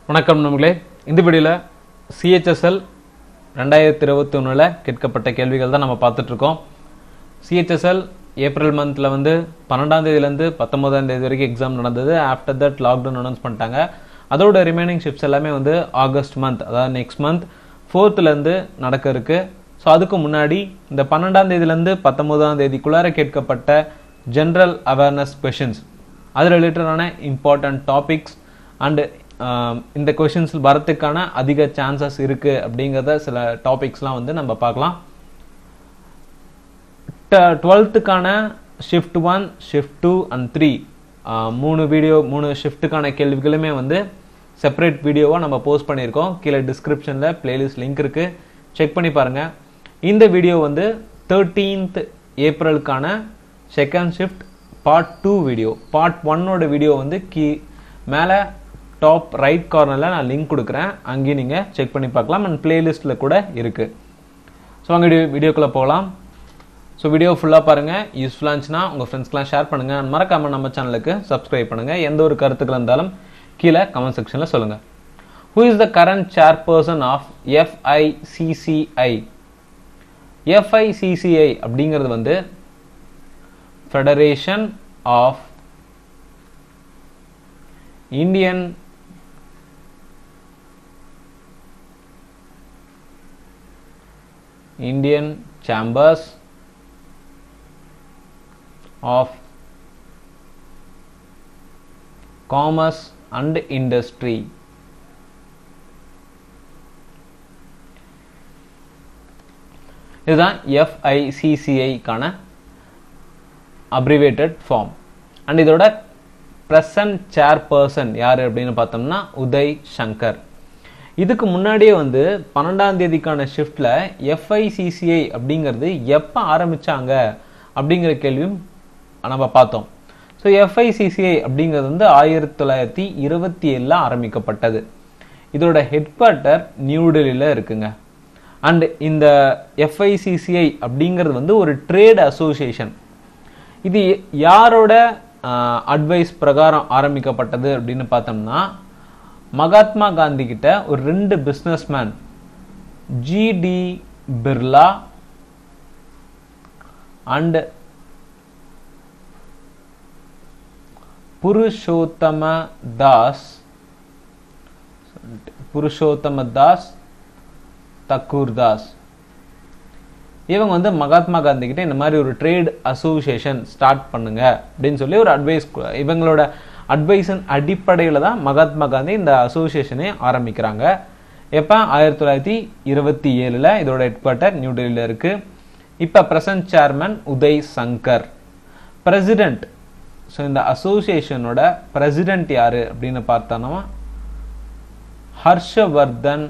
வணக்கம் நம்மளே இந்த வீடியோவில் சிஹெச்எஸ்எல் ரெண்டாயிரத்தி இருபத்தி ஒன்றில் கேட்கப்பட்ட கேள்விகள் தான் நம்ம பார்த்துட்ருக்கோம் சிஹெச்எஸ்எல் ஏப்ரல் மந்தில் வந்து பன்னெண்டாம் தேதியிலேருந்து பத்தொன்பதாம் தேதி வரைக்கும் எக்ஸாம் நடந்தது ஆஃப்டர் தட் லாக்டவுன் அனௌன்ஸ் பண்ணிட்டாங்க அதோட ரிமைனிங் ஷிஃப்ட்ஸ் எல்லாமே வந்து ஆகஸ்ட் மந்த் அதாவது நெக்ஸ்ட் மந்த் ஃபோர்த்துலேருந்து நடக்க இருக்கு ஸோ அதுக்கு முன்னாடி இந்த பன்னெண்டாம் தேதியிலேருந்து பத்தொன்பதாம் தேதிக்குள்ளார கேட்கப்பட்ட ஜென்ரல் அவேர்னஸ் கொஷின்ஸ் அது ரிலேட்டடான இம்பார்ட்டன்ட் டாபிக்ஸ் அண்டு இந்த கொஷின்ஸ் வரத்துக்கான அதிக சான்சஸ் இருக்குது அப்படிங்கிறத சில டாபிக்ஸ்லாம் வந்து நம்ம பார்க்கலாம் டுவெல்த்துக்கான shift one shift two and three மூணு வீடியோ மூணு ஷிஃப்ட்டுக்கான கேள்விகளுமே வந்து செப்பரேட் வீடியோவாக நம்ம போஸ்ட் பண்ணியிருக்கோம் கீழே டிஸ்கிரிப்ஷனில் பிளேலிஸ்ட் லிங்க் இருக்குது செக் பண்ணி பாருங்கள் இந்த வீடியோ வந்து தேர்ட்டீன்த் ஏப்ரலுக்கான second shift part two video part ஒன்னோட வீடியோ வந்து கீ மேலே டாப் ரைட் கார்னரில் நான் லிங்க் கொடுக்குறேன் அங்கேயும் நீங்கள் செக் பண்ணி பார்க்கலாம் அண்ட் பிளேலிஸ்ட்டில் கூட இருக்குது ஸோ அங்கே வீடியோ வீடியோக்குள்ளே போகலாம் ஸோ வீடியோ ஃபுல்லாக பாருங்கள் யூஸ்ஃபுல்லாக இருந்துச்சுன்னா உங்கள் ஃப்ரெண்ட்ஸ்க்கெலாம் ஷேர் பண்ணுங்கள் and மறக்காம நம்ம சேனலுக்கு சப்ஸ்கிரைப் பண்ணுங்கள் எந்த ஒரு கருத்துக்கள் இருந்தாலும் கீழே கமெண்ட் செக்ஷனில் சொல்லுங்கள் who is the current chairperson of FICCI FICCI அப்படிங்கிறது வந்து federation of Indian Indian chambers of commerce and industry இதுதான் எஃப்ஐசிசிஐக்கான அப்ரிவேட்டட் ஃபார்ம் அண்ட் இதோட ப்ரெசன்ட் சேர்பர்சன் யார் அப்படின்னு பார்த்தோம்னா உதய் சங்கர் இதுக்கு முன்னாடியே வந்து பன்னெண்டாம் தேதிக்கான ஷிஃப்டில் எஃப்ஐசிசிஐ அப்படிங்கிறது எப்போ ஆரம்பித்தாங்க அப்படிங்கிற கேள்வியும் நம்ம பார்த்தோம் ஸோ எஃப்ஐசிசிஐ அப்படிங்கிறது வந்து ஆயிரத்தி தொள்ளாயிரத்தி இருபத்தி ஏழில் ஆரம்பிக்கப்பட்டது இதோட ஹெட் குவார்ட்டர் நியூ டெல்லியில் இருக்குங்க அண்ட் இந்த எஃப்ஐசிசிஐ அப்படிங்கிறது வந்து ஒரு ட்ரேட் அசோசியேஷன் இது யாரோட அட்வைஸ் பிரகாரம் ஆரம்பிக்கப்பட்டது அப்படின்னு பார்த்தோம்னா மகாத்மா காந்தி கிட்ட ஒரு ரெண்டு businessman GD Birla and Purushottam Das Purushottam Das Thakur Das இவங்க வந்து மகாத்மா காந்தி கிட்ட இந்த மாதிரி ஒரு ட்ரேட் அசோசியேஷன் ஸ்டார்ட் பண்ணுங்க அப்படின்னு சொல்லி ஒரு அட்வைஸ் இவங்களோட அட்வைஸின் அடிப்படையில் தான் மகாத்மா காந்தி இந்த அசோசியேஷனே ஆரம்பிக்கிறாங்க எப்போ ஆயிரத்தி தொள்ளாயிரத்தி இருபத்தி ஏழில் இதோட ஹெட் குவார்ட்டர் நியூ டெல்லியில் இருக்கு இப்போ present chairman Uday Shankar president so இந்த அசோசியேஷனோட பிரசிடென்ட் யாரு அப்படின்னு பார்த்தோன்னா ஹர்ஷவர்தன்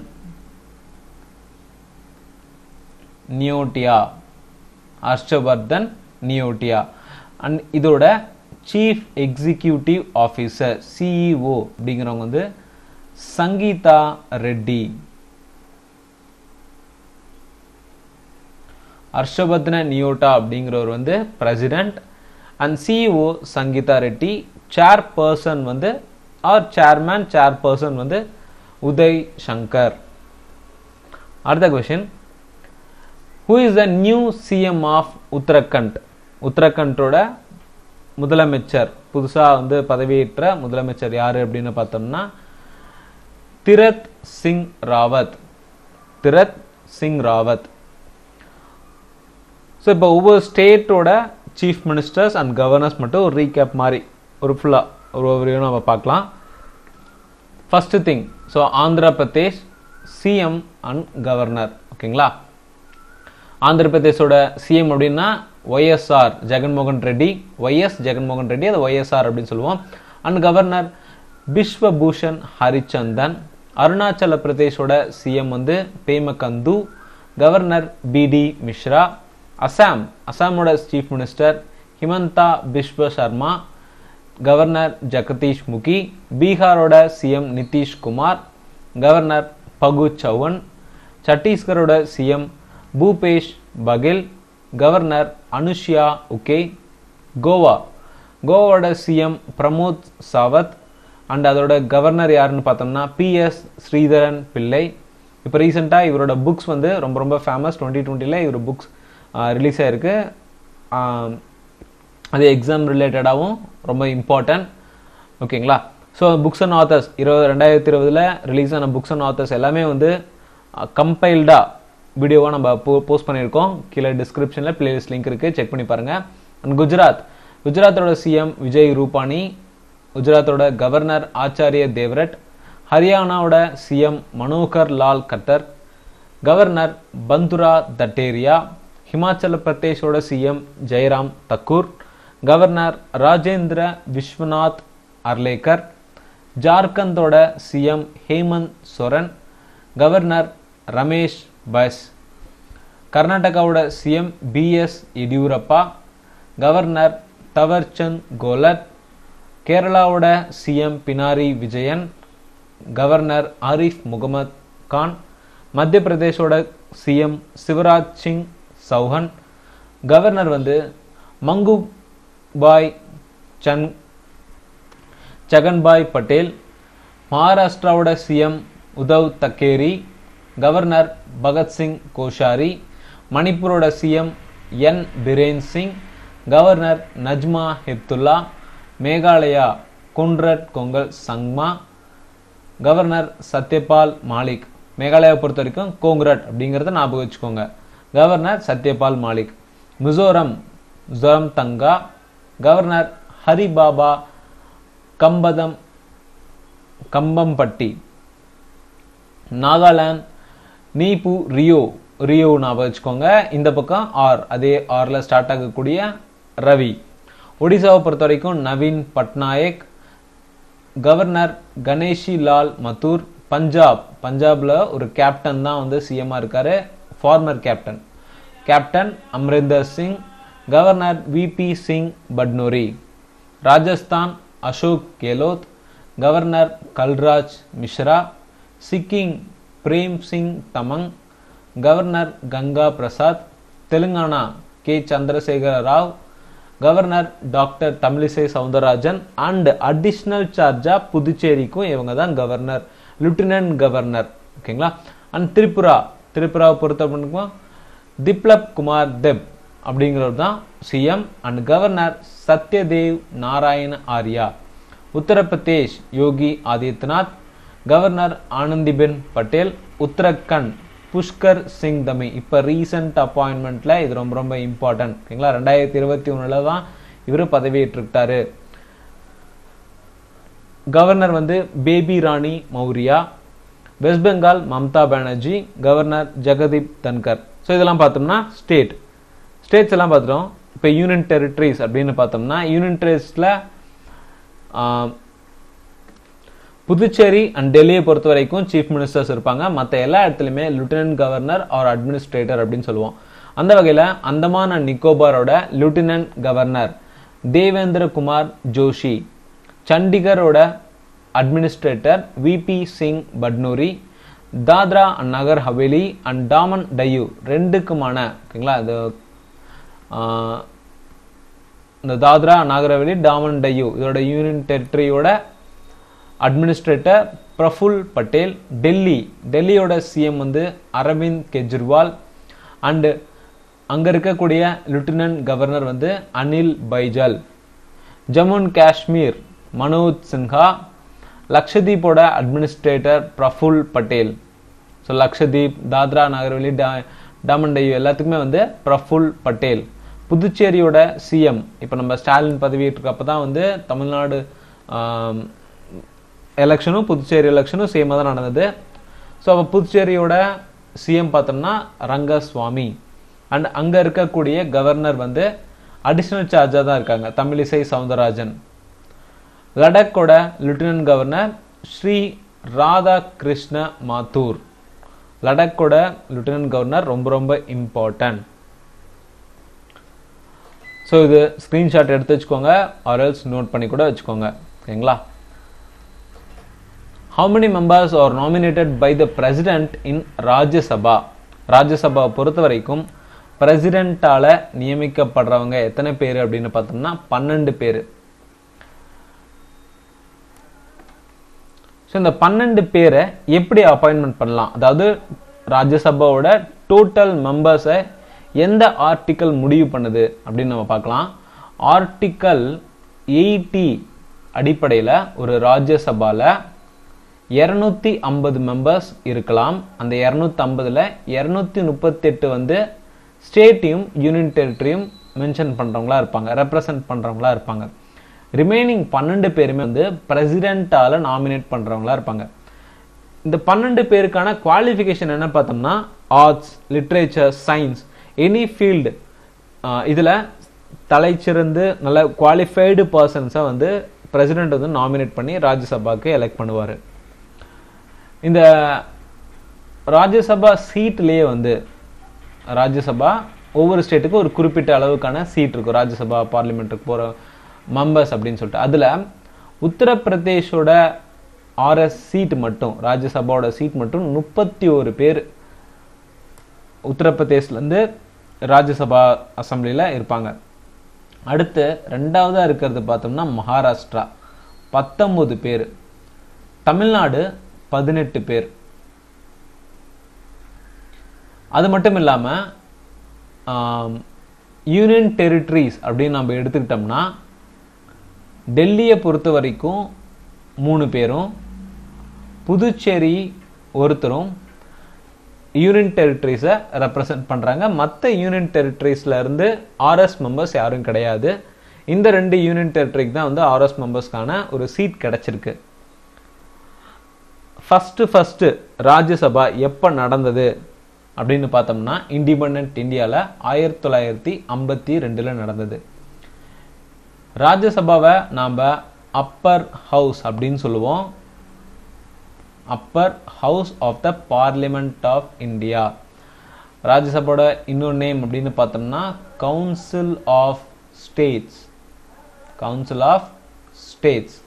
நியோட்டியா ஹர்ஷவர்தன் நியோட்டியா அண்ட் இதோட சீஃப் எக்ஸிக்யூட்டிவ் ஆஃபீஸர் சிஇஓ அப்படிங்கிறவங்க வந்து சங்கீதா ரெட்டி ஹர்ஷவர்தன நியோட்டா அப்படிங்கிறவர் வந்து president and CEO Sangeeta Reddy chairperson வந்து ஆர் சேர்மேன் சேர்பர்சன் வந்து உதய் சங்கர் அடுத்த question who is the new CM of Uttarakhand உத்தரகண்டோட முதலமைச்சர் புதுசாக வந்து பதவியேற்ற முதலமைச்சர் யார் அப்படின்னு பார்த்தோம்னா திரத் சிங் ராவத் திரத் சிங் ராவத் ஸோ இப்போ ஒவ்வொரு ஸ்டேட்டோட சீஃப் மினிஸ்டர்ஸ் அண்ட் கவர்னர்ஸ் மட்டும் ஒரு ரீகேப் மாதிரி ஒரு ஃபுல்லாக ஒரு ஒவ்வொரு நம்ம பார்க்கலாம் first thing so Andhra Pradesh CM and governor ஓகேங்களா ஆந்திர பிரதேஷோட சிஎம் அப்படின்னா ஒய்எஸ்ஆர் ஜெகன்மோகன் ரெட்டி ஒய்எஸ் ஜெகன்மோகன் ரெட்டி அது ஒய்எஸ்ஆர் அப்படின்னு சொல்லுவோம் அண்ட் கவர்னர் பிஸ்வபூஷன் ஹரிச்சந்தன் அருணாச்சல பிரதேஷோட சிஎம் வந்து பேமகந்து கவர்னர் பிடி மிஸ்ரா அசாம் அசாமோட chief minister Himanta Biswa Sarma governor Jagdish Mukhi பீகாரோட சிஎம் நிதிஷ் குமார் கவர்னர் பகு சௌவன் சத்தீஸ்கரோட சிஎம் பூபேஷ் பகேல் கவர்னர் அனுஷ்யா உகே கோவா கோவாவோட சிஎம் பிரமோத் சாவத் அண்ட் அதோட கவர்னர் யாருன்னு பார்த்தோம்னா பிஎஸ் ஸ்ரீதரன் பிள்ளை இப்போ ரீசெண்டாக இவரோட புக்ஸ் வந்து ரொம்ப ரொம்ப ஃபேமஸ் டுவெண்ட்டி டுவெண்ட்டியில் இவர் புக்ஸ் ரிலீஸ் ஆயிருக்கு ஆம், அது எக்ஸாம் ரிலேட்டடாகவும் ரொம்ப இம்பார்ட்டன்ட் ஓகேங்களா ஸோ புக்ஸ் அண்ட் ஆத்தர்ஸ் இருபது ரெண்டாயிரத்தி இருபதில் ரிலீஸ் ஆன புக்ஸ் அண்ட் ஆத்தர்ஸ் எல்லாமே வந்து கம்பைல்டாக வீடியோவாக நம்ம போ போஸ்ட் பண்ணியிருக்கோம் கீழே டிஸ்கிரிப்ஷனில் பிளேலிஸ்ட் லிங்க் இருக்குது செக் பண்ணி பாருங்கள் அண்ட் குஜராத் குஜராத்தோட சிஎம் விஜய் ரூபானி குஜராத்தோட கவர்னர் ஆச்சாரிய தேவ்ரட் ஹரியானாவோட சிஎம் மனோகர் லால் கட்டர் கவர்னர் பந்துரா தட்டேரியா ஹிமாச்சல பிரதேஷோட சிஎம் ஜெயராம் தக்கூர் கவர்னர் ராஜேந்திர விஸ்வநாத் அர்லேக்கர் ஜார்க்கந்தோட சிஎம் ஹேமந்த் சொரன் கவர்னர் ரமேஷ் பஸ் கர்நாடகாவோட CM BS Yediyurappa governor Thaawarchand Gehlot கேரளாவோட சிஎம் பினாரி விஜயன் கவர்னர் ஆரிஃப் முகமது கான் மத்திய பிரதேஷோட சிஎம் சிவராஜ் சிங் சௌஹன் கவர்னர் வந்து மங்கு பாய் சன் சகன்பாய் பட்டேல் மகாராஷ்டிராவோட சிஎம் உத்தவ் தக்கேரி கவர்னர் பகத்சிங் கோஷாரி மணிப்பூரோட CM N Biren Singh governor Najma Heptulla Meghalaya Conrad Kongkal Sangma governor Satyapal Malik மேகாலயாவை பொறுத்த வரைக்கும் கோங்ரட் அப்படிங்கிறத ஞாபகம் வச்சுக்கோங்க governor Satyapal Malik Mizoram Zoramthanga governor Haribabu Kambhampati Kambhampati Nagaland Neiphiu Rio Rio ஞாபகம் வச்சுக்கோங்க இந்த பக்கம் ஆர் அதே ஆர்ல ஸ்டார்ட் ஆகக்கூடிய ரவி ஒடிசாவை பொறுத்த வரைக்கும் நவீன் பட்நாயக் கவர்னர் கணேஷி லால் மத்தூர் பஞ்சாப் பஞ்சாப்ல ஒரு கேப்டன் தான் வந்து சிஎம்மா இருக்காரு former captain captain Amarinder Singh governor VP Singh Badnore Rajasthan Ashok Gehlot governor Kalraj Mishra Sikkim Prem Singh Tamang governor Ganga Prasad Telangana K Chandrasekhar Rao governor doctor Tamilisai Soundararajan and additional சார்ஜா புதுச்சேரிக்கும் இவங்க தான் கவர்னர் லிeutenant கவர்னர் ஓகேங்களா அண்ட் திரிபுரா திரிபுராவை பொறுத்த பண்ணிக்கும் திப்லப் குமார் தெப் அப்படிங்கிறவர் தான் CM and governor Satyadev Narayan Arya Uttar Pradesh Yogi Adityanath governor Anandiben Patel Uttarakhand Pushkar Singh Dhami இப்போ ரீசன்ட் அப்பாயின்மெண்ட்ல இது ரொம்ப ரொம்ப இம்பார்ட்டன்ட் ஓகேங்களா ரெண்டாயிரத்தி இருபத்தி ஒண்ணுல தான் இவர் பதவியேற்றுக்கிட்டாரு கவர்னர் வந்து பேபி ராணி மௌரியா வெஸ்ட் பெங்கால் மம்தா பானர்ஜி கவர்னர் ஜெகதீப் தன்கர் ஸோ இதெல்லாம் பார்த்தோம்னா ஸ்டேட் ஸ்டேட்ஸ் எல்லாம் பார்த்துட்டோம் இப்போ யூனியன் டெரிட்டரிஸ் அப்படின்னு பார்த்தோம்னா யூனியன் டெரிட்டரிஸில் புதுச்சேரி அண்ட் டெல்லியை பொறுத்த வரைக்கும் சீஃப் மினிஸ்டர்ஸ் இருப்பாங்க மற்ற எல்லா இடத்துலையுமே லிeutenant கவர்னர் ஆர் அட்மினிஸ்ட்ரேட்டர் அப்படின்னு சொல்லுவோம் அந்த வகையில் அந்தமான் அண்ட் நிக்கோபாரோட லிeutenant கவர்னர் தேவேந்திர குமார் ஜோஷி சண்டிகரோட administrator VP Singh Badnore Dadra and Nagar Haveli and Daman Diu ரெண்டுக்குமான ஓகேங்களா இது ஆஹ், இந்த தாத்ரா நாகர் ஹவேலி டாமன் டையூ இதோட யூனியன் டெரிட்டரியோட அட்மினிஸ்ட்ரேட்டர் பிரஃபுல் பட்டேல் டெல்லி டெல்லியோட சிஎம் வந்து அரவிந்த் கெஜ்ரிவால் அண்டு அங்க இருக்கக்கூடிய லிeutenant கவர்னர் வந்து அனில் பைஜல் ஜம்மு அண்ட் காஷ்மீர் மனோஜ் சின்ஹா லக்ஷதீப்போட அட்மினிஸ்ட்ரேட்டர் பிரஃபுல் பட்டேல் ஸோ லக்ஷதீப் தாத்ரா நாகர்வலி டா டாமன் டையூ எல்லாத்துக்குமே வந்து பிரஃபுல் பட்டேல் புதுச்சேரியோட சிஎம் இப்போ நம்ம ஸ்டாலின் பதவியேற்றுக்கப்ப தான் வந்து தமிழ்நாடு எலெக்ஷனும் புதுச்சேரி எலெக்ஷனும் சேமாக தான் நடந்தது ஸோ அப்போ புதுச்சேரியோட சிஎம் பார்த்தோம்னா ரங்கசுவாமி அண்ட் அங்கே இருக்கக்கூடிய கவர்னர் வந்து அடிஷ்னல் சார்ஜாக தான் இருக்காங்க தமிழிசை சவுந்தரராஜன் லடாக்கோட லிeutenant கவர்னர் ஸ்ரீ ராதா கிருஷ்ண மாத்தூர் லடாக்கோட லிeutenant கவர்னர் ரொம்ப ரொம்ப இம்பார்ட்டன்ட் ஸோ இது ஸ்க்ரீன்ஷாட் எடுத்து வச்சுக்கோங்க ஆர்எல்ஸ் நோட் பண்ணி கூட வச்சுக்கோங்க ஓகேங்களா how many members are nominated by the president in Rajya Sabha Rajya Sabha பொறுத்த வரைக்கும் பிரசிடென்ட்டால நியமிக்கப்படுறவங்க எத்தனை பேர் அப்படின்னு பார்த்தோம்னா பன்னெண்டு பேர் ஸோ இந்த பன்னெண்டு பேரை எப்படி அப்பாயின்மெண்ட் பண்ணலாம் அதாவது ராஜ்யசபாவோட டோட்டல் மெம்பர்ஸை எந்த ஆர்டிக்கல் முடிவு பண்ணுது அப்படின்னு நம்ம பார்க்கலாம் ஆர்டிக்கல் எயிட்டி அடிப்படையில் ஒரு ராஜ்யசபாவில் இரநூத்தி ஐம்பது மெம்பர்ஸ் இருக்கலாம் அந்த இரநூத்தி ஐம்பதில் இரநூத்தி முப்பத்தெட்டு வந்து ஸ்டேட்டையும் யூனியன் டெரிட்டரியும் மென்ஷன் பண்ணுறவங்களா இருப்பாங்க ரெப்ரசன்ட் பண்ணுறவங்களா இருப்பாங்க ரிமைனிங் பன்னெண்டு பேருமே வந்து பிரசிடென்ட்டால் நாமினேட் பண்ணுறவங்களா இருப்பாங்க இந்த பன்னெண்டு பேருக்கான குவாலிஃபிகேஷன் என்ன பார்த்தோம்னா arts literature science any field இதில் தலைச்சிறந்து நல்ல குவாலிஃபைடு பர்சன்ஸை வந்து பிரசிடென்ட் வந்து நாமினேட் பண்ணி ராஜ்யசபாக்கு எலெக்ட் பண்ணுவார் இந்த ராஜ்யசபா சீட்லேயே வந்து ராஜ்யசபா ஒவ்வொரு ஸ்டேட்டுக்கும் ஒரு குறிப்பிட்ட அளவுக்கான சீட் இருக்கும் ராஜ்யசபா பார்லிமெண்ட்டுக்கு போகிற மெம்பர்ஸ் அப்படின்னு சொல்லிட்டு அதில் உத்தரப்பிரதேஷோட ஆர்எஸ் சீட் மட்டும் ராஜ்யசபாவோட சீட் மட்டும் முப்பத்தி ஒரு பேர் உத்தரப்பிரதேஷ்லேருந்து ராஜ்யசபா அசம்பிளியில் இருப்பாங்க அடுத்து ரெண்டாவதாக இருக்கிறது பார்த்தோம்னா மகாராஷ்டிரா பத்தொம்பது பேர் தமிழ்நாடு பதினெட்டு பேர் அது மட்டும் இல்லாமல் யூனியன் டெரிட்டரிஸ் அப்படின்னு நம்ம எடுத்துக்கிட்டோம்னா டெல்லியை பொறுத்த வரைக்கும் மூணு பேரும் புதுச்சேரி ஒருத்தரும் யூனியன் டெரிட்டரிஸை ரெப்ரசன்ட் பண்ணுறாங்க மற்ற யூனியன் டெரிட்டரிஸில் இருந்து ஆர்எஸ் மெம்பர்ஸ் யாரும் கிடையாது இந்த ரெண்டு யூனியன் டெரிட்டரிக்கு தான் வந்து ஆர்எஸ் மெம்பர்ஸ்க்கான ஒரு சீட் கிடைச்சிருக்கு ஃபஸ்ட்டு ஃபஸ்ட்டு ராஜ்யசபா எப்போ நடந்தது அப்படின்னு பார்த்தோம்னா இண்டிபெண்ட் இந்தியாவில் ஆயிரத்தி தொள்ளாயிரத்தி ஐம்பத்தி ரெண்டில் நடந்தது ராஜ்யசபாவை நாம் அப்பர் ஹவுஸ் அப்படின்னு சொல்லுவோம் upper house of the parliament of India ராஜ்யசபாவோட இன்னொரு நேம் அப்படின்னு பார்த்தோம்னா council of states council of states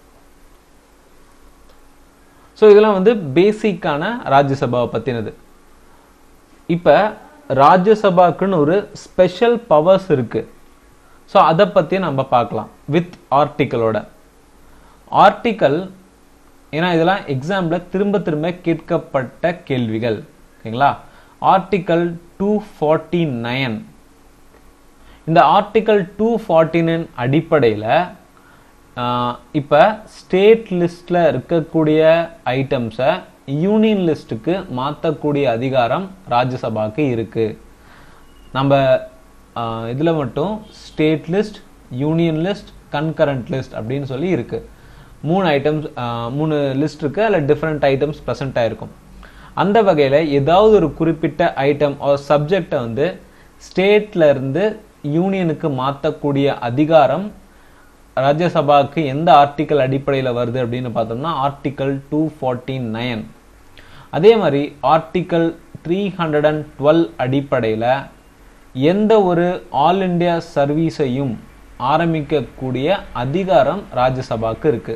so இதெல்லாம் வந்து பேசிக்கான ராஜ்யசபாவை பற்றினது இப்போ ராஜ்யசபாக்குன்னு ஒரு ஸ்பெஷல் பவர்ஸ் இருக்கு ஸோ அதை பற்றி நம்ம பார்க்கலாம் வித் ஆர்டிக்கலோட ஆர்டிக்கல் ஏன்னா இதெல்லாம் எக்ஸாம்பிள் திரும்ப திரும்ப கேட்கப்பட்ட கேள்விகள் ஓகேங்களா ஆர்டிக்கல் டூ ஃபார்ட்டி நைன் இந்த ஆர்டிக்கல் டூ ஃபார்ட்டி நைன் அடிப்படையில் இப்போ ஸ்டேட் லிஸ்டில் இருக்கக்கூடிய ஐட்டம்ஸை யூனியன் லிஸ்ட்டுக்கு மாற்றக்கூடிய அதிகாரம் ராஜ்யசபாக்கு இருக்குது நம்ம இதில் மட்டும் state list union list concurrent list அப்படின்னு சொல்லி இருக்குது மூணு ஐட்டம்ஸ் மூணு லிஸ்ட் இருக்குது அதில் டிஃப்ரெண்ட் ஐட்டம்ஸ் ப்ரெசென்ட் ஆகிருக்கும் அந்த வகையில் ஏதாவது ஒரு குறிப்பிட்ட ஐட்டம் ஒரு சப்ஜெக்டை வந்து ஸ்டேட்ல இருந்து யூனியனுக்கு மாற்றக்கூடிய அதிகாரம் ராஜ்யசபாவுக்கு எந்த ஆர்டிக்கல் அடிப்படையில் வருது அப்படின்னு பார்த்தோம்னா ஆர்டிக்கல் டூ ஃபார்ட்டி நைன் அதே மாதிரி article three hundred and twelve அடிப்படையில் எந்த ஒரு ஆல் இண்டியா சர்வீஸையும் ஆரம்பிக்கக்கூடிய அதிகாரம் ராஜ்யசபாவுக்கு இருக்கு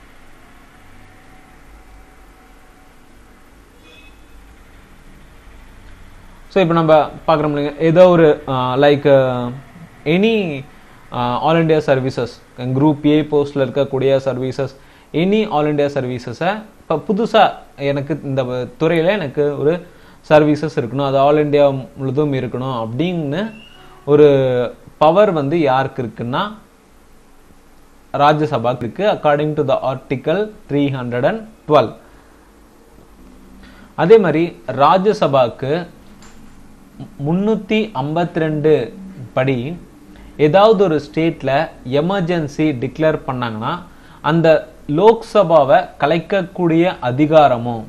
ஸோ இப்போ நம்ம பார்க்குறோம் இல்லைங்க ஏதோ ஒரு like any all India services group A போஸ்டில் இருக்கக்கூடிய சர்வீசஸ் எனி ஆல் இண்டியா சர்வீசஸை இப்போ புதுசாக எனக்கு இந்த துறையில் எனக்கு ஒரு சர்வீசஸ் இருக்கணும் அது ஆல் இண்டியா முழுதும் இருக்கணும் அப்படின்னு ஒரு பவர் வந்து யாருக்கு இருக்குன்னா ராஜ்யசபாக்கு இருக்கு according to the article three hundred and twelve அதே மாதிரி ராஜ்யசபாக்கு முன்னூற்றி ஐம்பத்தி ரெண்டு படி ஏதாவது ஒரு ஸ்டேட்டில் எமர்ஜென்சி டிக்ளேர் பண்ணாங்கன்னா அந்த லோக்சபாவை கலைக்கக்கூடிய அதிகாரமும்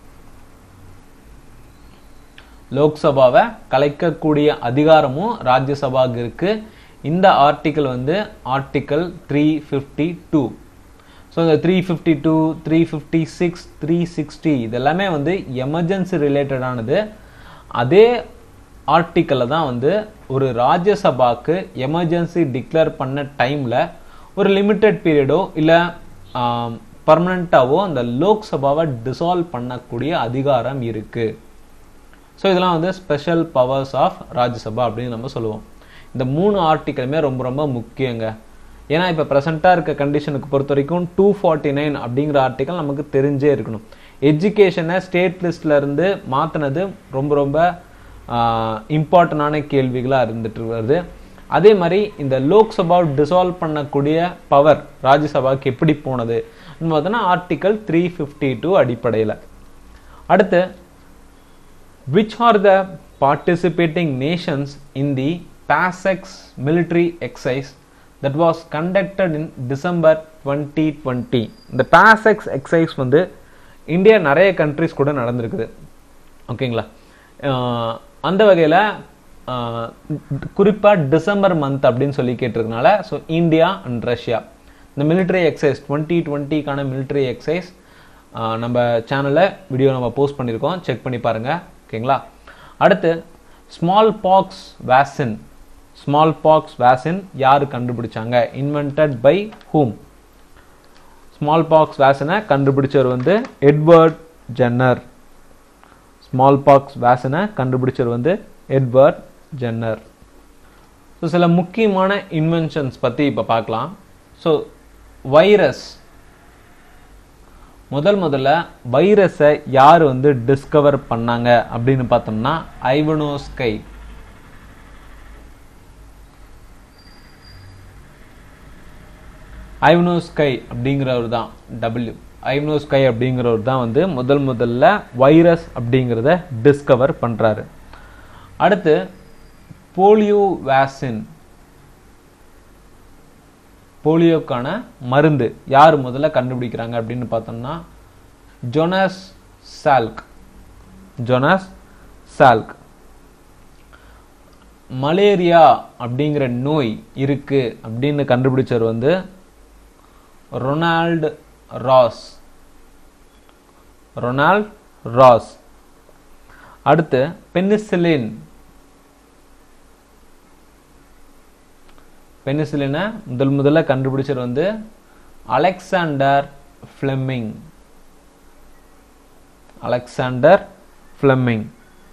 லோக்சபாவை கலைக்கக்கூடிய அதிகாரமும் ராஜ்யசபாவுக்கு இருக்கு இந்த ஆர்டிக்கல் வந்து article three fifty two so இந்த three fifty two three fifty six three sixty இதெல்லாமே வந்து எமர்ஜென்சி ரிலேட்டடானது அதே ஆர்டிக்கலில் தான் வந்து ஒரு ராஜ்யசபாக்கு எமர்ஜென்சி டிக்ளேர் பண்ண டைமில் ஒரு லிமிட்டட் பீரியடோ இல்லை பர்மனண்ட்டாவோ அந்த லோக்சபாவை டிசால்வ் பண்ணக்கூடிய அதிகாரம் இருக்குது ஸோ இதெல்லாம் வந்து ஸ்பெஷல் பவர்ஸ் ஆஃப் ராஜ்யசபா அப்படின்னு நம்ம சொல்லுவோம் இந்த மூணு ஆர்டிக்கலுமே ரொம்ப ரொம்ப முக்கியங்க ஏன்னா இப்போ ப்ரெசென்ட்டாக இருக்க கண்டிஷனுக்கு பொறுத்த வரைக்கும் டூ ஃபார்ட்டி நைன் அப்படிங்கிற ஆர்டிக்கல் நமக்கு தெரிஞ்சே இருக்கணும் எஜுகேஷனை ஸ்டேட் லிஸ்ட்ல இருந்து மாற்றினது ரொம்ப ரொம்ப இம்பார்ட்டண்டான கேள்விகளாக இருந்துட்டு வருது அதே மாதிரி இந்த லோக்சபா டிசால்வ் பண்ணக்கூடிய பவர் ராஜ்யசபாவுக்கு எப்படி போனது பார்த்தோன்னா ஆர்டிக்கல் த்ரீ ஃபிஃப்டி டூ அடிப்படையில் அடுத்து which are the participating nations in the PASEX military exercise that was conducted in December 2020 இந்த PASEX exercise வந்து இந்தியா நிறைய கண்ட்ரிஸ் கூட நடந்திருக்குது ஓகேங்களா அஹ் அந்த வகையில் குறிப்பாக டிசம்பர் மந்த் அப்படின்னு சொல்லி கேட்டிருக்கனால ஸோ இந்தியா அண்ட் ரஷ்யா இந்த military exercise டுவெண்ட்டி டுவெண்ட்டிக்கான military exercise ஆஹ் நம்ம சேனலில் வீடியோ நம்ம போஸ்ட் பண்ணியிருக்கோம் செக் பண்ணி பாருங்கள் ஓகேங்களா அடுத்து smallpox vaccine smallpox vaccine யார் கண்டுபிடிச்சாங்க invented by whom smallpox வேக்சினை கண்டுபிடிச்சவர் வந்து எட்வர்ட் ஜென்னர் ஸ்மால் பாக்ஸ் வேக்சினை கண்டுபிடிச்சவர் வந்து எட்வர்ட் ஜென்னர் ஸோ சில முக்கியமான இன்வென்ஷன்ஸ் பற்றி இப்போ பார்க்கலாம் ஸோ வைரஸ் முதல் முதல்ல வைரஸை யார் வந்து டிஸ்கவர் பண்ணாங்க அப்படின்னு பார்த்தோம்னா ஐவனோஸ்கை ஐவனோஸ்கை அப்படிங்கிறவர் தான் டபிள்யூ ஐவனோஸ்கை அப்படிங்கிறவர் தான் வந்து முதல் முதல்ல வைரஸ் அப்படிங்கிறத டிஸ்கவர் பண்றாரு அடுத்து போலியோ வேக்சின் போலியோக்கான மருந்து யார் முதல்ல கண்டுபிடிக்கிறாங்க அப்படின்னு பார்த்தோம்னா Jonas Salk Jonas Salk malaria அப்படிங்கிற நோய் இருக்கு அப்படின்னு கண்டுபிடிச்சவர் வந்து ரொனால்டு ராஸ் ரொனால்ட் ராஸ் அடுத்து பெனிசிலின் பெனிசிலினை முதல் முதல்ல கண்டுபிடிச்சவர் வந்து அலெக்சாண்டர் ஃப்ளெமிங் அலெக்சாண்டர் ஃப்ளெமிங்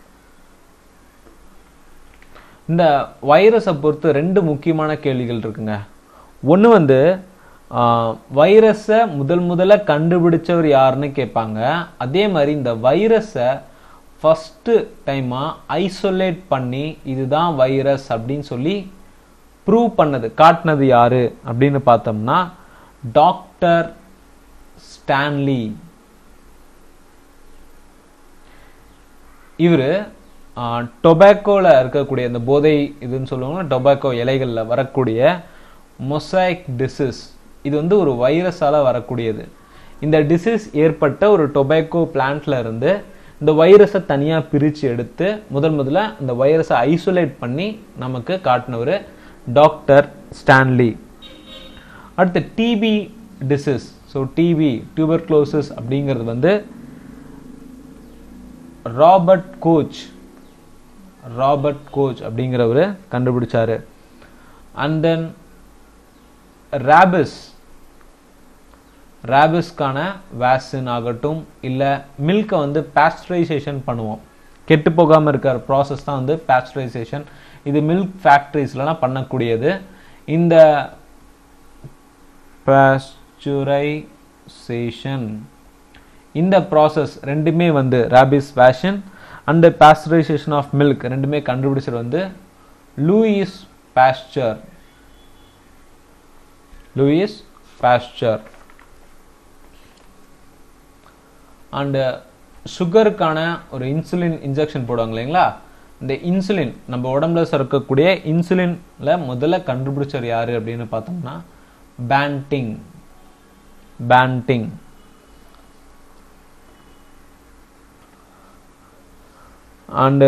இந்த வைரஸை பொறுத்து ரெண்டு முக்கியமான கேள்விகள் இருக்குங்க ஒன்று வந்து வைரஸை முதல் முதல்ல கண்டுபிடிச்சவர் யாருன்னு கேட்பாங்க அதே மாதிரி இந்த வைரஸை ஃபஸ்ட்டு டைமாக ஐசோலேட் பண்ணி இதுதான் வைரஸ் அப்படின்னு சொல்லி ப்ரூவ் பண்ணது காட்டினது யாரு அப்படின்னு பார்த்தோம்னா டாக்டர் ஸ்டான்லி இவர் டொபாக்கோவில் இருக்கக்கூடிய இந்த போதை இதுன்னு சொல்லுவாங்க டொபாக்கோ இலைகளில் வரக்கூடிய மொசைக் டிசீஸ் இது வந்து ஒரு வைரஸால் வரக்கூடியது இந்த டிசீஸ் ஏற்பட்ட ஒரு டொபாக்கோ பிளான்ட்ல இருந்து இந்த வைரஸை தனியாக பிரித்து எடுத்து முதல் முதல்ல இந்த வைரஸை ஐசோலேட் பண்ணி நமக்கு காட்டினவர் டாக்டர் ஸ்டான்லி அடுத்து TB disease so TB tuberculosis அப்படிங்கிறது வந்து ராபர்ட் கோச் ராபர்ட் கோச் அப்படிங்கிறவர் கண்டுபிடிச்சாரு அண்ட் தென் ரேபிஸ் ரேபிஸ்க்கான வேக்சின் ஆகட்டும் இல்லை மில்கை வந்து பாஸ்டரைசேஷன் பண்ணுவோம் கெட்டு போகாமல் இருக்கிற ப்ராசஸ் தான் வந்து பாஸ்டரைசேஷன் இது மில்க் ஃபேக்ட்ரிஸ்லாம் பண்ணக்கூடியது இந்த பாஸ்டுரைசேஷன் இந்த ப்ராசஸ் ரெண்டுமே வந்து ரேபிஸ் வேஷன் அண்ட் பாஸ்டரைசேஷன் ஆஃப் மில்க் ரெண்டுமே கண்டுபிடிச்சது வந்து Louis Pasteur Louis Pasteur and சுகருக்கான ஒரு இன்சுலின் இன்ஜெக்ஷன் போடுவாங்க இல்லைங்களா இந்த இன்சுலின் நம்ம உடம்புல சுரக்கக்கூடிய இன்சுலின்ல முதல்ல கண்டுபிடிச்சவர் யாரு அப்படின்னு பார்த்தோம்னா Banting Banting and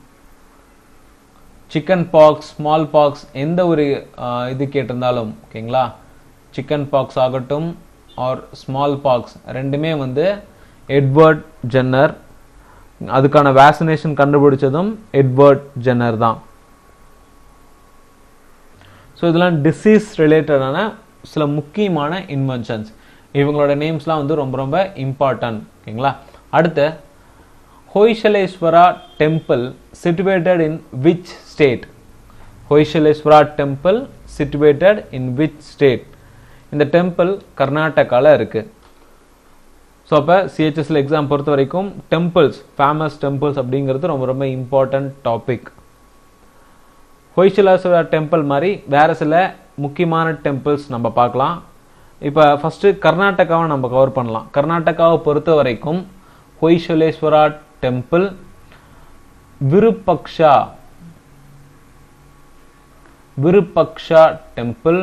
chickenpox smallpox எந்த ஒரு இது கேட்டிருந்தாலும் ஓகேங்களா சிக்கன் பாக்ஸ் ஆகட்டும் ஆர் ஸ்மால் பாக்ஸ் ரெண்டுமே வந்து எட்வர்ட் ஜென்னர் அதுக்கான வேக்சினேஷன் கண்டுபிடிச்சதும் எட்வர்ட் ஜென்னர் தான் ஸோ இதெல்லாம் டிசீஸ் ரிலேட்டடான சில முக்கியமான இன்வென்ஷன்ஸ் இவங்களோட நேம்ஸ்லாம் வந்து ரொம்ப ரொம்ப இம்பார்ட்டன்ட் ஓகேங்களா அடுத்து Hoysaleswara temple situated in which state Hoysaleswara temple situated in which state இந்த டெம்பிள் கர்நாடகாவில் இருக்குது ஸோ அப்போ சிஹெச்எஸ்ல எக்ஸாம் பொறுத்த வரைக்கும் டெம்பிள்ஸ் ஃபேமஸ் டெம்பிள்ஸ் அப்படிங்கிறது ரொம்ப ரொம்ப இம்பார்ட்டன்ட் டாபிக் ஹொய்ஷலாசுரா டெம்பிள் மாதிரி வேறு சில முக்கியமான டெம்பிள்ஸ் நம்ம பார்க்கலாம் இப்போ ஃபஸ்ட்டு கர்நாடகாவை நம்ம கவர் பண்ணலாம் கர்நாடகாவை பொறுத்த வரைக்கும் Hoysaleswara temple Virupaksha Virupaksha temple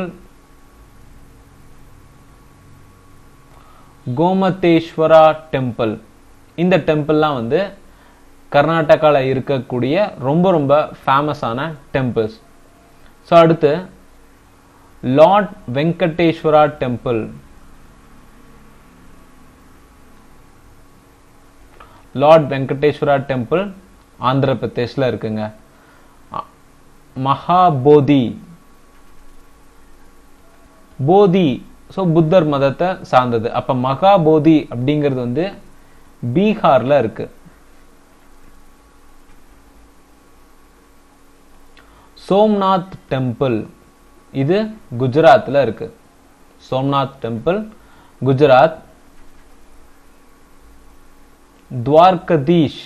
Gomateshwara temple இந்த டெம்பிள்லாம் வந்து கர்நாடகாவில் இருக்கக்கூடிய ரொம்ப ரொம்ப ஃபேமஸான டெம்பிள்ஸ் ஸோ அடுத்து lord Venkateswara temple lord Venkateswara temple Andhra பிரதேஷில் இருக்குங்க மகாபோதி போதி ஸோ புத்தர் மதத்தை சார்ந்தது அப்போ மகாபோதி அப்படிங்கிறது வந்து பீகாரில் இருக்கு சோம்நாத் டெம்பிள் இது குஜராத்தில் இருக்கு சோம்நாத் டெம்பிள் குஜராத் துவார்கதீஷ்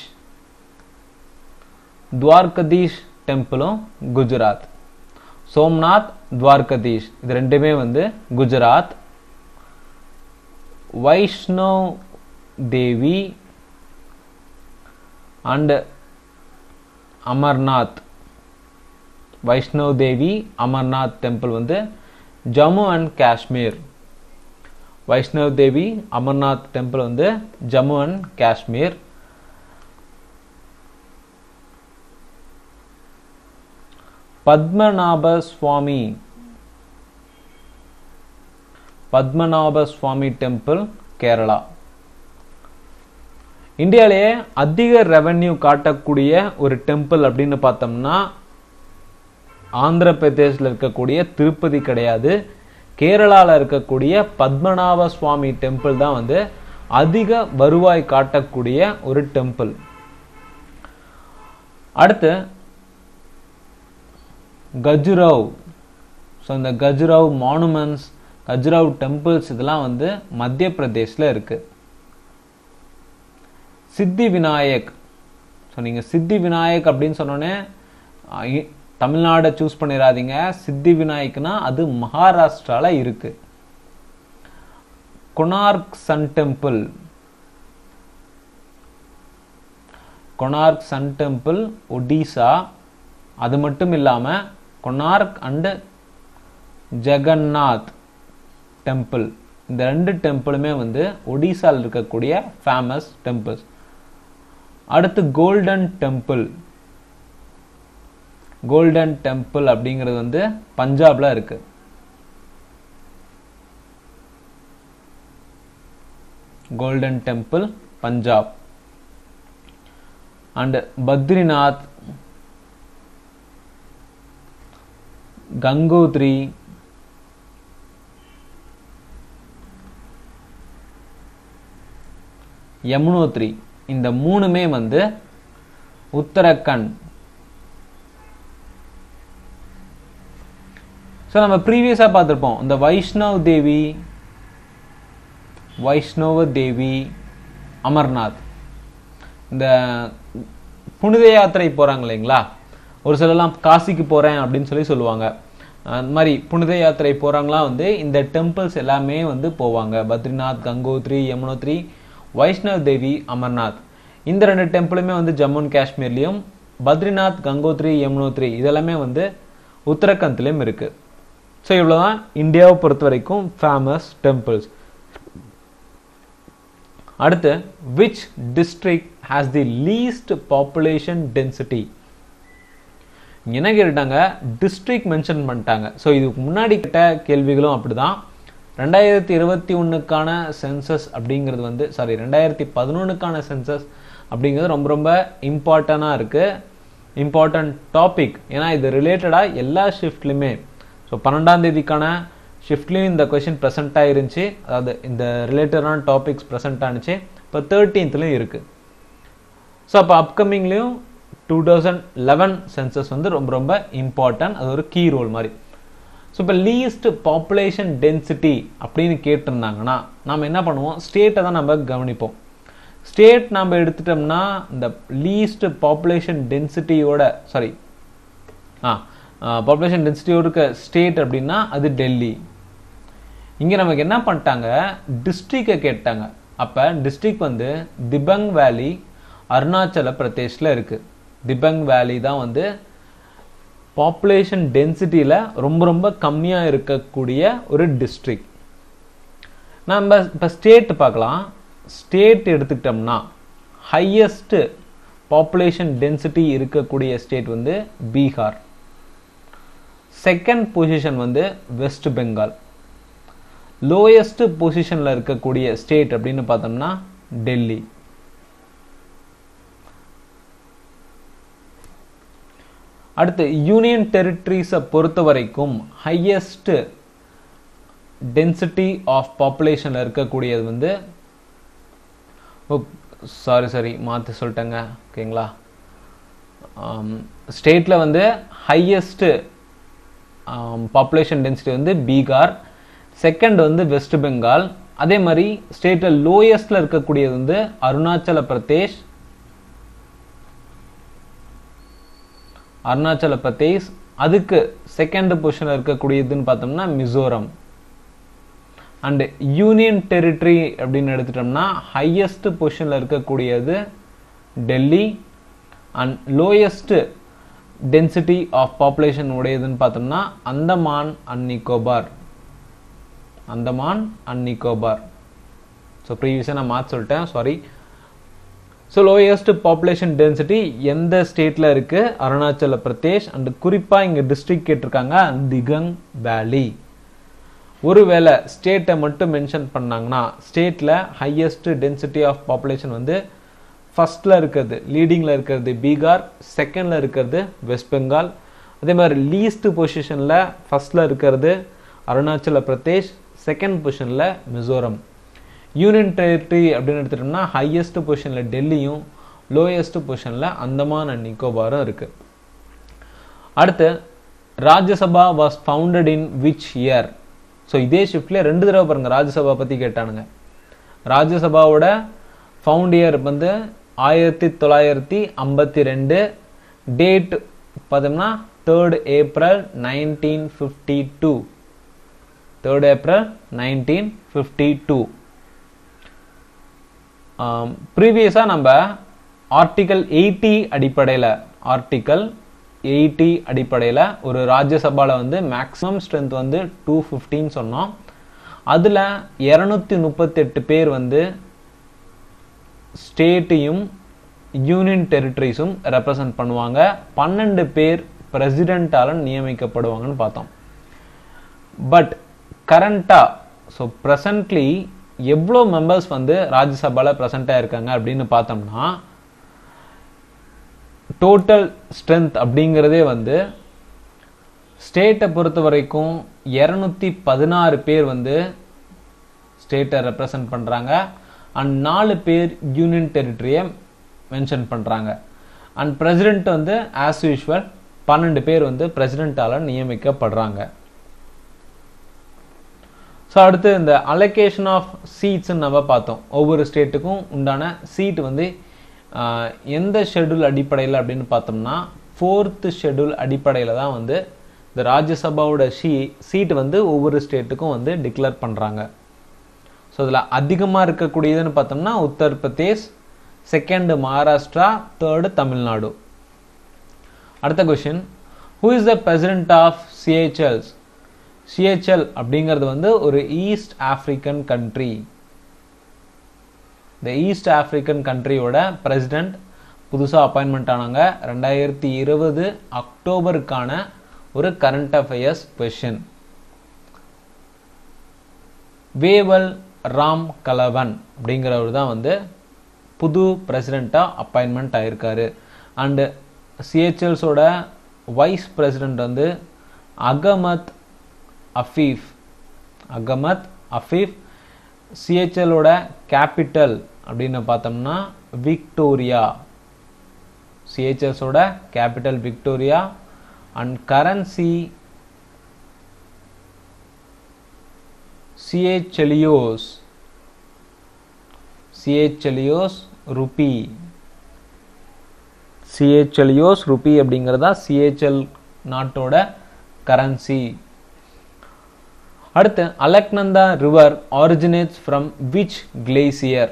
துவார்கதீஷ் டெம்பிளும் குஜராத் சோம்நாத் துவார்கதீஷ் இது ரெண்டுமே வந்து குஜராத் வைஷ்ணவ் தேவி அண்ட் அமர்நாத் வைஷ்ணவ் தேவி அமர்நாத் டெம்பிள் வந்து ஜம்மு அண்ட் காஷ்மீர் வைஷ்ணவ் தேவி அமர்நாத் டெம்பிள் வந்து ஜம்மு அண்ட் காஷ்மீர் பத்மநாப சுவாமி பத்மநாப சுவாமி டெம்பிள் கேரளா இந்தியாவிலேயே அதிக ரெவென்யூ காட்டக்கூடிய ஒரு டெம்பிள் அப்படின்னு பார்த்தோம்னா ஆந்திர பிரதேசில் இருக்கக்கூடிய திருப்பதி கிடையாது கேரளாவில் இருக்கக்கூடிய பத்மநாப சுவாமி டெம்பிள் தான் வந்து அதிக வருவாய் காட்டக்கூடிய ஒரு டெம்பிள் அடுத்து கஜுராவ் ஸோ இந்த கஜுராவ் மானுமெண்ட்ஸ் கஜுராவ் டெம்பிள்ஸ் இதெல்லாம் வந்து மத்திய பிரதேஷில் இருக்கு சித்தி விநாயக் ஸோ நீங்கள் சித்தி விநாயக் அப்படின்னு சொன்னோன்னே தமிழ்நாடை சூஸ் பண்ணிடாதீங்க சித்தி விநாயக்னா அது மகாராஷ்டிரால இருக்கு Konark sun temple Konark sun temple Odisha அது மட்டும் இல்லாமல் கொனார்க் அண்டு ஜெகநாத் டெம்பிள் இந்த ரெண்டு டெம்பிளுமே வந்து ஒடிசாவில் இருக்கக்கூடிய ஃபேமஸ் டெம்பிள்ஸ் அடுத்து கோல்டன் டெம்பிள் கோல்டன் டெம்பிள் அப்படிங்கிறது வந்து பஞ்சாப்ல இருக்கு golden temple Punjab and Badrinath Gangotri Yamunotri இந்த மூணுமே வந்து உத்தரகண்ட் ஸோ நம்ம ப்ரீவியஸாக பார்த்துருப்போம் இந்த வைஷ்ணவ் தேவி வைஷ்ணவ தேவி அமர்நாத் இந்த புனித யாத்திரை போகிறாங்க இல்லைங்களா ஒரு சிலர்லாம் காசிக்கு போகிறேன் அப்படின்னு சொல்லி சொல்லுவாங்க அந்த மாதிரி புனித யாத்திரை போகிறவங்களாம் வந்து இந்த டெம்பிள்ஸ் எல்லாமே வந்து போவாங்க பத்ரிநாத் கங்கோத்ரி யமுனோத்ரி வைஷ்ணவ் தேவி அமர்நாத் இந்த ரெண்டு டெம்பிளுமே வந்து ஜம்மு அண்ட் காஷ்மீர்லேயும் பத்ரிநாத் கங்கோத்ரி யமுனோத்ரி இதெல்லாமே வந்து உத்தரகண்ட்லேயும் இருக்குது ஸோ இவ்வளோதான் இந்தியாவை பொறுத்த வரைக்கும் ஃபேமஸ் டெம்பிள்ஸ் அடுத்து which district has the least population density என்ன கேட்டாங்க டிஸ்ட்ரிக்ட் மென்ஷன் பண்ணிட்டாங்க ஸோ இதுக்கு முன்னாடி கேட்ட கேள்விகளும் அப்படிதான் ரெண்டாயிரத்தி இருபத்தி ஒன்றுக்கான சென்சஸ் அப்படிங்கிறது வந்து சாரி ரெண்டாயிரத்தி பதினொன்றுக்கான சென்சஸ் அப்படிங்கிறது ரொம்ப ரொம்ப இம்பார்ட்டண்டாக இருக்குது இம்பார்ட்டன்ட் டாபிக் ஏன்னா இது ரிலேட்டடாக எல்லா ஷிஃப்ட்லையுமே ஸோ பன்னெண்டாம் தேதிக்கான ஷிஃப்ட்லேயும் இந்த கொஷின் ப்ரெசென்ட் ஆயிருந்துச்சு அதாவது இந்த ரிலேட்டடான டாபிக்ஸ் ப்ரெசென்ட் ஆனிச்சு இப்போ தேர்ட்டீன்த்லையும் இருக்குது ஸோ அப்போ அப்கமிங்லேயும் டூ தௌசண்ட் லெவன் சென்சஸ் வந்து ரொம்ப ரொம்ப இம்பார்ட்டன்ட் அது ஒரு கீ ரோல் மாதிரி ஸோ இப்போ லீஸ்ட் பாப்புலேஷன் டென்சிட்டி அப்படின்னு கேட்டிருந்தாங்கன்னா நம்ம என்ன பண்ணுவோம் ஸ்டேட்டை தான் நம்ம கவனிப்போம் ஸ்டேட் நம்ம எடுத்துட்டோம்னா இந்த லீஸ்ட் பாப்புலேஷன் டென்சிட்டியோட சாரி ஆ பாப்புலேஷன் டென்சிட்டியோட இருக்க ஸ்டேட் அப்படின்னா அது டெல்லி இங்கே நமக்கு என்ன பண்ணிட்டாங்க டிஸ்ட்ரிக்டை கேட்டாங்க அப்போ டிஸ்ட்ரிக்ட் வந்து திபங் வேலி அருணாச்சல பிரதேஷில் இருக்குது திபங் வேலி தான் வந்து பாப்புலேஷன் டென்சிட்டியில் ரொம்ப ரொம்ப கம்மியாக இருக்கக்கூடிய ஒரு டிஸ்ட்ரிக்ட் நம்ம இப்போ ஸ்டேட் பார்க்கலாம் ஸ்டேட் எடுத்துக்கிட்டோம்னா ஹையஸ்ட் பாப்புலேஷன் டென்சிட்டி இருக்கக்கூடிய ஸ்டேட் வந்து பீகார் செகண்ட் பொசிஷன் வந்து வெஸ்ட் பெங்கால் லோயஸ்ட் பொசிஷனில் இருக்கக்கூடிய ஸ்டேட் அப்படின்னு பார்த்தோம்னா டெல்லி அடுத்து யூனியன் டெரிட்டரிஸை பொறுத்த வரைக்கும் ஹையஸ்ட் டென்சிட்டி ஆஃப் பாப்புலேஷனில் இருக்கக்கூடியது வந்து சாரி சாரி மாற்றி சொல்லிட்டேங்க ஓகேங்களா ஸ்டேட்டில் வந்து ஹையஸ்ட் பாப்புலேஷன் டென்சிட்டி வந்து பீகார் செகண்ட் வந்து வெஸ்ட் பெங்கால் அதே மாதிரி ஸ்டேட்டில் லோயஸ்டில் இருக்கக்கூடியது வந்து அருணாச்சல பிரதேஷ் அருணாச்சல பிரதேஷ் அதுக்கு செகண்ட் பொசிஷனில் இருக்கக்கூடியதுன்னு பார்த்தோம்னா மிசோரம் அண்ட் யூனியன் டெரிட்டரி அப்படின்னு எடுத்துட்டோம்னா ஹையஸ்ட் பொசிஷனில் இருக்கக்கூடியது Delhi and lowest density of population உடையதுன்னு பார்த்தோம்னா Andaman and Nicobar Andaman and Nicobar so ப்ரீவியஸாக நான் மாற்றி சொல்லிட்டேன் sorry so lowest population density எந்த ஸ்டேட்டில் இருக்குது அருணாச்சல பிரதேஷ் அண்ட் குறிப்பாக இங்கே டிஸ்ட்ரிக்ட் கேட்டிருக்காங்க திகங் வேலி ஒருவேளை ஸ்டேட்டை மட்டும் மென்ஷன் பண்ணாங்கன்னா ஸ்டேட்டில் ஹையஸ்ட் டென்சிட்டி ஆஃப் பாப்புலேஷன் வந்து ஃபர்ஸ்டில் இருக்கிறது லீடிங்கில் இருக்கிறது பீகார் செகண்டில் இருக்கிறது வெஸ்ட் பெங்கால் அதே மாதிரி லீஸ்ட் பொசிஷனில் ஃபர்ஸ்டில் இருக்கிறது அருணாச்சல பிரதேஷ் செகண்ட் பொசிஷனில் மிசோரம் யூனியன் டெரிட்டரி அப்படின்னு எடுத்துட்டோம்னா ஹையஸ்ட் பொசிஷனில் டெல்லியும் லோயஸ்ட் பொசிஷனில் அந்தமான் அண்ட் நிக்கோபாரும் இருக்குது அடுத்து Rajya Sabha was founded in which year so இதே ஷிஃப்ட்லேயே ரெண்டு தடவை பாருங்க ராஜ்யசபா பற்றி கேட்டானுங்க ராஜ்யசபாவோட ஃபவுண்ட் இயர் வந்து ஆயிரத்தி தொள்ளாயிரத்தி ஐம்பத்தி ரெண்டு டேட் பார்த்தோம்னா third April nineteen fifty two third April nineteen fifty two ப்ரீவியஸாக நம்ம ஆர்டிக்கல் எயிட்டி அடிப்படையில் ஆர்டிக்கல் எயிட்டி அடிப்படையில் ஒரு ராஜ்யசபாவில் வந்து மேக்ஸிமம் ஸ்ட்ரென்த் வந்து டூ ஃபிஃப்டின்னு சொன்னோம் அதில் இரநூத்தி முப்பத்தெட்டு பேர் வந்து ஸ்டேட்டையும் யூனியன் டெரிட்டரிஸும் ரெப்ரசன்ட் பண்ணுவாங்க பன்னெண்டு பேர் பிரசிடென்ட்டால் நியமிக்கப்படுவாங்கன்னு பார்த்தோம் பட் கரண்ட்டாக ஸோ ப்ரெசன்ட்லி எவ்வளோ மெம்பர்ஸ் வந்து ராஜ்யசபாவில் ப்ரெசண்ட்டாக இருக்காங்க அப்படின்னு பார்த்தோம்னா டோட்டல் ஸ்ட்ரென்த் அப்படிங்கிறதே வந்து ஸ்டேட்டை பொறுத்த வரைக்கும் இரநூத்தி பதினாறு பேர் வந்து ஸ்டேட்டை ரெப்ரசன்ட் பண்ணுறாங்க அண்ட் நாலு பேர் யூனியன் டெரிட்டரியை மென்ஷன் பண்ணுறாங்க அண்ட் பிரசிடென்ட் வந்து ஆஸ் யூஷுவல் பன்னெண்டு பேர் வந்து பிரசிடென்ட்டால் நியமிக்கப்படுறாங்க ஸோ அடுத்து இந்த அலோகேஷன் ஆஃப் சீட்ஸ்ன்னு நம்ம பார்த்தோம் ஒவ்வொரு ஸ்டேட்டுக்கும் உண்டான சீட் வந்து எந்த ஷெடியூல் அடிப்படையில் அப்படின்னு பார்த்தோம்னா ஃபோர்த்து ஷெடியூல் அடிப்படையில் தான் வந்து இந்த ராஜ்யசபாவோட ஷீ சீட் வந்து ஒவ்வொரு ஸ்டேட்டுக்கும் வந்து டிக்ளேர் பண்ணுறாங்க ஸோ இதில் அதிகமாக இருக்கக்கூடியதுன்னு பார்த்தோம்னா உத்தரப்பிரதேஷ் செகண்டு மகாராஷ்டிரா தேர்டு தமிழ்நாடு அடுத்த question who is the president of சிஹெச்எல்ஸ் CHL அப்படிங்கிறது வந்து ஒரு ஈஸ்ட் ஆப்பிரிக்கன் கண்ட்ரி இந்த ஈஸ்ட் ஆப்பிரிக்கன் கண்ட்ரியோட பிரசிடென்ட் புதுசாக அப்பாயின்மெண்ட் ஆனாங்க ரெண்டாயிரத்தி இருபது அக்டோபருக்கான ஒரு current affairs question Wavell Ram கலவன் அப்படிங்கிறவர் தான் வந்து புது பிரசிடெண்ட்டாக அப்பாயின்மெண்ட் ஆயிருக்காரு அண்டு சிஹெச்எல்ஸோட வைஸ் பிரசிடெண்ட் வந்து அகமத் அஃபீஃப் அகமத் அஃபீஃப் சிஹெச்எலோட கேபிட்டல் அப்படின்னு பார்த்தோம்னா Victoria சிஹெச்எஸோட capital Victoria and currency சிஏச்செலியோஸ் சிஏச்செலியோஸ் rupee Seychellois rupee அப்படிங்கிறதா சிஏச்எல் நாட்டோட கரன்சி அடுத்து Alaknanda river originates from which glacier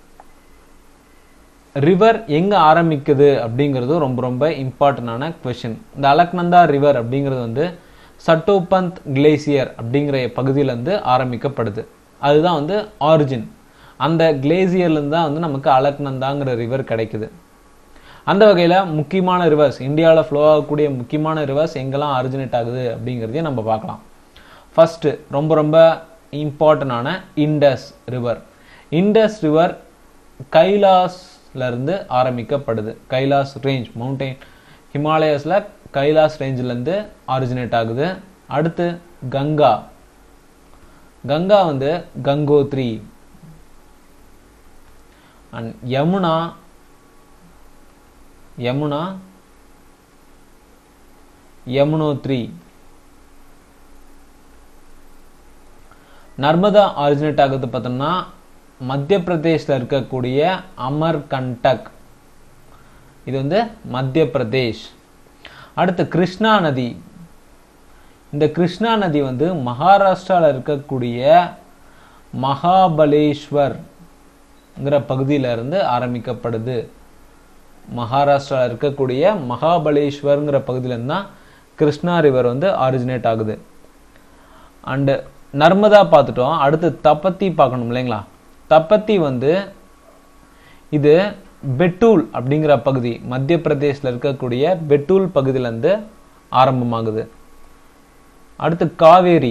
river எங்க ஆரம்பிக்குது அப்படிங்கிறது ரொம்ப ரொம்ப இம்பார்ட்டண்டான கொஷின் இந்த அலக்நந்தா ரிவர் அப்படிங்கிறது வந்து சட்டோபந்த் கிளேசியர் அப்படிங்கிற பகுதியிலேருந்து ஆரம்பிக்கப்படுது அதுதான் வந்து ஆரிஜின் அந்த கிளேசியர்லேருந்து தான் வந்து நமக்கு அலக்நந்தாங்கிற ரிவர் கிடைக்குது அந்த வகையில் முக்கியமான ரிவர்ஸ் இந்தியாவில் ஃப்ளோ ஆகக்கூடிய முக்கியமான ரிவர்ஸ் எங்கெல்லாம் ஆரிஜினேட் ஆகுது அப்படிங்கிறதையும் நம்ம பார்க்கலாம் ஃபர்ஸ்ட் ரொம்ப ரொம்ப இம்பார்ட்டண்டான இண்டஸ் ரிவர் இண்டஸ் ரிவர் கைலாஸ்ல இருந்து ஆரம்பிக்கப்படுது கைலாஸ் ரேஞ்ச் மவுண்டைன் ஹிமாலயஸில் கைலாஸ் ரேஞ்சிலேருந்து ஆரிஜினேட் ஆகுது அடுத்து கங்கா கங்கா வந்து கங்கோத்ரி அண்ட் யமுனா யமுனா யமுனோத்ரி நர்மதா ஆரிஜினேட் ஆகுது பார்த்தோம்னா மத்திய பிரதேஷில் இருக்கக்கூடிய அமர்கண்டக் இது வந்து மத்திய பிரதேஷ் அடுத்து கிருஷ்ணா நதி இந்த கிருஷ்ணா நதி வந்து மகாராஷ்டிராவில் இருக்கக்கூடிய மகாபலேஸ்வர்ங்கிற பகுதியில இருந்து ஆரம்பிக்கப்படுது மகாராஷ்டிராவில் இருக்கக்கூடிய மகாபலேஸ்வர்ங்கிற பகுதியிலேருந்து தான் கிருஷ்ணா ரிவர் வந்து ஆரிஜினேட் ஆகுது அண்டு நர்மதா பார்த்துட்டோம் அடுத்து தப்பத்தி பார்க்கணும் இல்லைங்களா தப்பத்தி வந்து இது பெட்டூல் அப்படிங்கிற பகுதி மத்திய பிரதேசில் இருக்கக்கூடிய பெட்டூல் பகுதியிலேருந்து ஆரம்பமாகுது அடுத்து காவேரி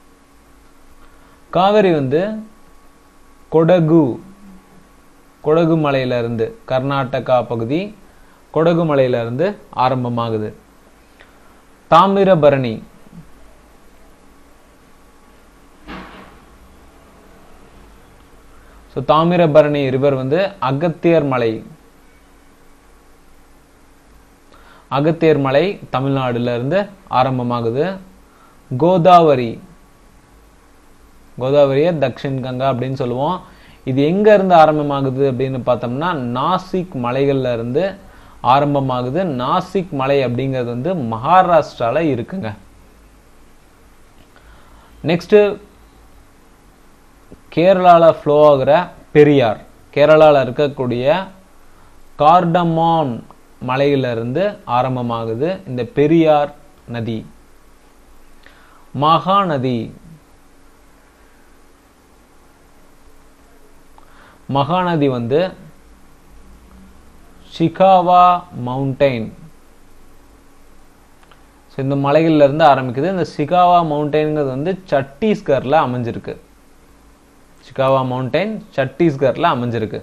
காவேரி வந்து கொடகு கொடகு மலையிலிருந்து கர்நாடகா பகுதி கொடகு மலையிலிருந்து ஆரம்பமாகுது தாமிரபரணி ஸோ தாமிரபரணி ரிவர் வந்து அகத்தியர் மலை அகத்தியர் மலை தமிழ்நாடுல இருந்து ஆரம்பமாகுது கோதாவரி கோதாவரியை தக்ஷின் கங்கா அப்படின்னு சொல்லுவோம் இது எங்க இருந்து ஆரம்பமாகுது அப்படின்னு பார்த்தோம்னா நாசிக் மலைகள்ல இருந்து ஆரம்பமாகுது நாசிக் மலை அப்படிங்கிறது வந்து மகாராஷ்டிரால இருக்குங்க நெக்ஸ்ட் கேரளாவில் ஃப்ளோ ஆகிற பெரியார் கேரளாவில் இருக்கக்கூடிய கார்டமான் மலையிலிருந்து ஆரம்பமாகுது இந்த பெரியார் நதி மகாநதி மகாநதி வந்து ஷிகாவா மவுண்டைன் ஸோ இந்த மலைகள்ல இருந்து ஆரம்பிக்குது இந்த சிகாவா மவுண்டைன்ங்கிறது வந்து சத்தீஸ்கர்ல அமைஞ்சிருக்கு சிகாவா மவுண்டைன் சத்தீஸ்கர்ல அமைஞ்சிருக்கு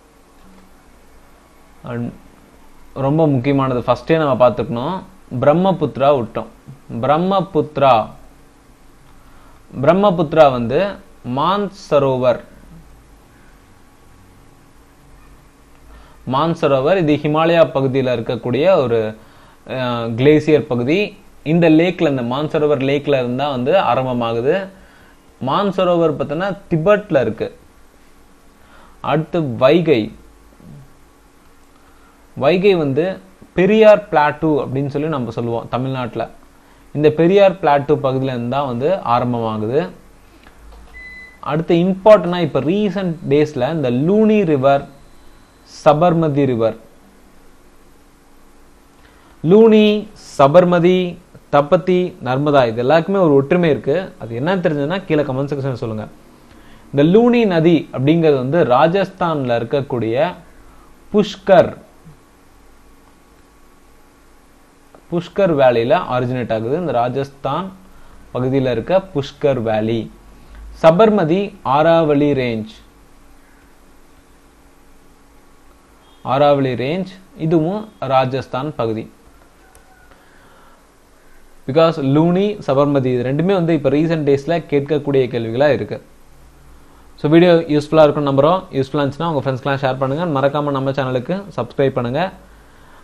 And ரொம்ப முக்கியமானது ஃபர்ஸ்டே நம்ம பார்த்துக்கணும் பிரம்மபுத்ரா விட்டோம் பிரம்மபுத்ரா பிரம்மபுத்ரா வந்து மான்சரோவர் மான்சரோவர் இது ஹிமாலயா பகுதியில் இருக்கக்கூடிய ஒரு கிளேசியர் பகுதி இந்த லேக்ல இந்த மான்சரோவர் லேக்ல இருந்தா வந்து ஆரம்பமாகுது மான்சரோவர் பார்த்தோன்னா திபெட்ல இருக்கு அடுத்து வைகை வைகை வந்து பெரியார் பிளாட்டூ அப்படின்னு சொல்லி நம்ம சொல்லுவோம் தமிழ்நாட்டில் இந்த பெரியார் பிளாட்டூ பகுதியில இருந்து தான் வந்து ஆரம்பமாகுது அடுத்து இம்பார்ட்டண்டாக இப்போ ரீசன்ட் டேஸில் இந்த லூனி ரிவர் சபர்மதி ரிவர் லூனி சபர்மதி தப்பத்தி நர்மதா இது எல்லாருக்குமே ஒரு ஒற்றுமை இருக்கு அது என்ன தெரிஞ்சதுன்னா கீழே கமெண்ட் செக்ஷன் சொல்லுங்க இந்த லூனி நதி அப்படிங்கிறது வந்து ராஜஸ்தான்ல இருக்கக்கூடிய புஷ்கர் புஷ்கர் வேலியில ஆரிஜினேட் ஆகுது இந்த ராஜஸ்தான் பகுதியில் இருக்க Pushkar valley Sabarmati Aravalli range Aravalli range Rajasthan ராஜஸ்தான் பகுதி பிகாஸ் லூனி சபர்மதி இது ரெண்டுமே வந்து இப்போ ரீசெண்ட் டேஸில் கேட்கக்கூடிய கேள்விகளாக இருக்கு ஸோ வீடியோ யூஸ்ஃபுல்லாக இருக்கும் நம்புறோம் யூஸ்ஃபுல்லாக இருந்துச்சுன்னா உங்கள் ஃப்ரெண்ட்ஸ்க்கெலாம் ஷேர் பண்ணுங்கள் மறக்காமல் நம்ம சேனலுக்கு சப்ஸ்கிரைப் பண்ணுங்கள்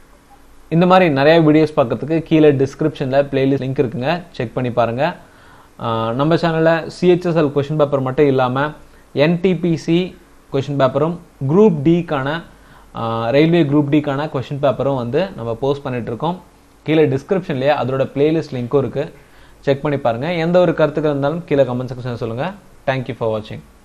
இந்த மாதிரி நிறைய வீடியோஸ் பார்க்கறதுக்கு கீழே டிஸ்கிரிப்ஷனில் பிளேலிஸ்ட் லிங்க் இருக்குங்க செக் பண்ணி பாருங்கள் ஆஹ் நம்ம சேனலில் சிஹெச்எஸ்எல் கொஷின் பேப்பர் மட்டும் இல்லாமல் என்டிபிசி கொஷின் பேப்பரும் குரூப் டிக்கான ரயில்வே குரூப் டிக்கான கொஷின் பேப்பரும் வந்து நம்ம போஸ்ட் பண்ணிட்டு இருக்கோம் கீழே டிஸ்கிரிப்ஷன்லேயே அதோட பிளேலிஸ்ட் லிங்க்கும் இருக்குது செக் பண்ணி பாருங்கள் எந்த ஒரு கருத்துக்கள் இருந்தாலும் கீழே கமெண்ட் செக்ஷன் சொல்லுங்கள் தேங்க்யூ ஃபார் வாட்சிங்